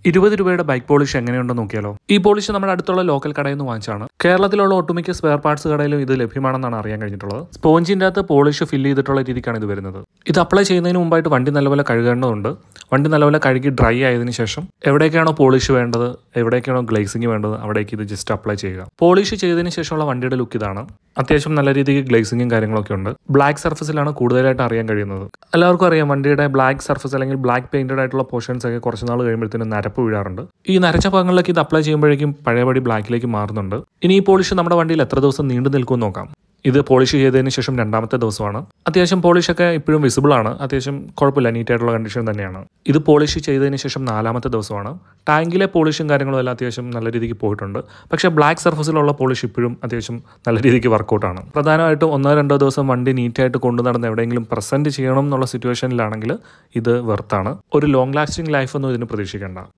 ഇരുപത് രൂപയുടെ bike polish എങ്ങനെയുണ്ടെന്ന് നോക്കിയാലോ ഈ പോളിഷ് നമ്മുടെ അടുത്തുള്ള ലോക്കൽ കടയിൽ നിന്ന് വാങ്ങിച്ചാണ് കേരളത്തിലുള്ള ഒട്ടുമിക്ക സ്പെയർ പാർട്സ് കടയിലും ഇത് ലഭ്യമാണെന്നാണ് അറിയാൻ കഴിഞ്ഞിട്ടുള്ളത് സ്പോഞ്ചിന്റെ അകത്ത് പോളിഷ് ഫില്ല് ചെയ്തിട്ടുള്ള രീതിക്കാണ് ഇത് വരുന്നത് ഇത് അപ്ലൈ ചെയ്യുന്നതിന് മുമ്പായിട്ട് വണ്ടി നല്ലപോലെ കഴുകേണ്ടതുണ്ട് വണ്ടി നല്ലപോലെ കഴുകി ഡ്രൈ ആയതിനു ശേഷം എവിടേക്കാണോ പോളിഷ് വേണ്ടത് എവിടേക്കാണോ ഗ്ലേസിംഗ് വേണ്ടത് അവിടേക്ക് ഇത് ജസ്റ്റ് അപ്ലൈ ചെയ്യുക പോളിഷ് ചെയ്തതിന് ശേഷമുള്ള വണ്ടിയുടെ ലുക്ക് ഇതാണ് അത്യാവശ്യം നല്ല രീതിക്ക് ഗ്ലേസിങ്ങും കാര്യങ്ങളൊക്കെ ഉണ്ട് ബ്ലാക്ക് സർഫസിലാണ് കൂടുതലായിട്ട് അറിയാൻ കഴിയുന്നത് എല്ലാവർക്കും അറിയാം വണ്ടിയുടെ ബ്ലാക്ക് സർഫസ് അല്ലെങ്കിൽ ബ്ലാക്ക് പെയിന്റഡ് ആയിട്ടുള്ള പോർഷൻസ് ഒക്കെ കുറച്ച് നാൾ കഴിയുമ്പോഴത്തേനും നരപ്പ് വീഴാറുണ്ട് ഈ നരച്ച ഭാഗങ്ങളിലേക്ക് ഇത് അപ്ലൈ ചെയ്യുമ്പോഴേക്കും പഴയപടി ബ്ലാക്കിലേക്ക് മാറുന്നുണ്ട് ഇനി ഈ പോളിഷ് നമ്മുടെ വണ്ടിയിൽ എത്ര ദിവസം നീണ്ടു നിൽക്കുമെന്ന് നോക്കാം ഇത് പോളിഷ് ചെയ്തതിന് ശേഷം രണ്ടാമത്തെ ദിവസമാണ് അത്യാവശ്യം പോളിഷ് ഒക്കെ ഇപ്പോഴും വിസിബിൾ ആണ് അത്യാവശ്യം കുഴപ്പമില്ല നീറ്റ് ആയിട്ടുള്ള കണ്ടീഷൻ തന്നെയാണ് ഇത് പോളിഷ് ചെയ്തതിന് ശേഷം നാലാമത്തെ ദിവസമാണ് ടാങ്കിലെ പോളിഷും കാര്യങ്ങളും എല്ലാം അത്യാവശ്യം നല്ല രീതിക്ക് പോയിട്ടുണ്ട് പക്ഷേ ബ്ലാക്ക് സർഫസിലുള്ള പോളിഷ് ഇപ്പോഴും അത്യാവശ്യം നല്ല രീതിക്ക് വർക്കൗട്ടാണ് പ്രധാനമായിട്ടും ഒന്നോ രണ്ടോ ദിവസം വണ്ടി നീറ്റായിട്ട് കൊണ്ടു നടന്ന് എവിടെയെങ്കിലും പ്രസന്റ് ചെയ്യണം എന്നുള്ള സിറ്റുവേഷനിലാണെങ്കിൽ ഇത് വെർത്താണ് ഒരു ലോങ് ലാസ്റ്റിംഗ് ലൈഫ് ഒന്നും ഇതിന് പ്രതീക്ഷിക്കേണ്ട